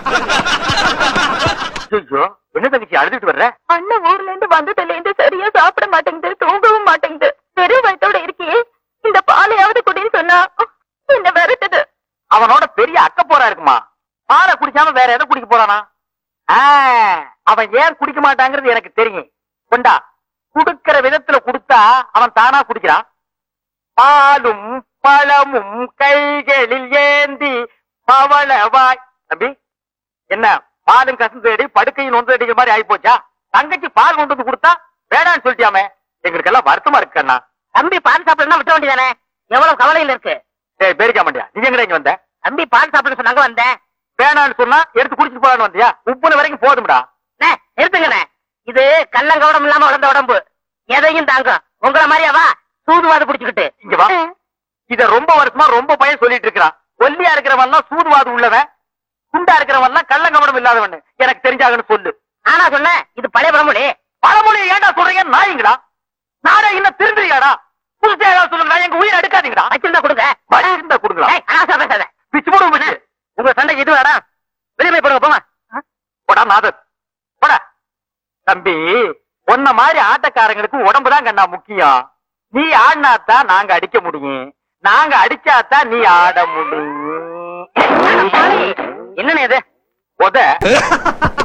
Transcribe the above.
ஐயோ என்ன தங்கச்சி அழுதுட்டு வர்ற அண்ணன் ஊர்ல இருந்து வந்ததுல இருந்து சரியா சாப்பிட மாட்டேங்குது தூங்கவும் மாட்டேங்குது வெறும் வயத்தோட இருக்கியே இந்த பாலையாவது குடின்னு சொன்னா என்ன விரட்டுது அவனோட பெரிய அக்க போரா இருக்குமா பாலை குடிக்காம வேற எதை குடிக்க போறானா ஆ, அவன் ஏன் குடிக்க மாட்டாங்கிறது எனக்கு தெரியும் கொண்டா குடுக்கிற விதத்துல குடுத்தா அவன் தானா குடிக்கிறான் பாலும் பழமும் கைகளில் ஏந்தி பவளவாய் தம்பி என்ன பாலும் கசந்து அடி படுக்கையும் நொந்து அடிக்கிற மாதிரி ஆயி போச்சா தங்கச்சி பால் கொண்டு வந்து கொடுத்தா வேணாம்னு சொல்லிட்டியாமே எங்களுக்கு எல்லாம் வருத்தமா இருக்கு அண்ணா தம்பி பால் சாப்பிடணும் விட்ட வேண்டியதானே எவ்வளவு கவலையில இருக்கு சரி பேரிக்க மாட்டியா நீ எங்கடா இங்க வந்த தம்பி பால் சாப்பிட சொன்னாங்க வந்தேன் வேணாம்னு சொன்னா எடுத்து குடிச்சிட்டு போலான்னு வந்தியா உப்புன வரைக்கும் போதும்டா அண்ணே, நிறுத்துங்கண்ணே இது கள்ளங்கவடம் இல்லாம வளர்ந்த உடம்பு எதையும் தாங்கும் உங்கள மாதிரியாவா சூதுவாது புடிச்சுக்கிட்டு இங்க வா இத ரொம்ப வருஷமா ரொம்ப பையன் சொல்லிட்டு இருக்கிறான் ஒல்லியா இருக்கிறவன் சூதுவாது உள்ளவன் குண்டா இருக்கிறவன் கள்ளங்கவனம் இல்லாதவன் எனக்கு தெரிஞ்சாகன்னு சொல்லு ஆனா சொன்னேன் இது பழைய பழமொழி பழமொழியை ஏன்டா சொல்றீங்க நாயிங்களா நாடே இன்னும் திருந்துறியாடா புதுசா ஏதாவது சொல்லுங்க எங்க உயிரை எடுக்காதீங்கடா வச்சிருந்தா கொடுங்க வச்சிருந்தா கொடுங்களா ஏய், அனாவசியமா பேசாத பிச்சு போடுவோம் பிச்சு. உங்க சண்டைக்கு இது வேடா வெளியே போய் போடுங்க போங்க போடா நாதர் போடா தம்பி உன்ன மாதிரி ஆட்டக்காரங்களுக்கு உடம்புதான் கண்ணா முக்கியம் நீ ஆடினாத்தான் நாங்க அடிக்க முடியும் நாங்க அடிச்சாதான் நீ ஆட முடியும் என்னண்ணே இது உத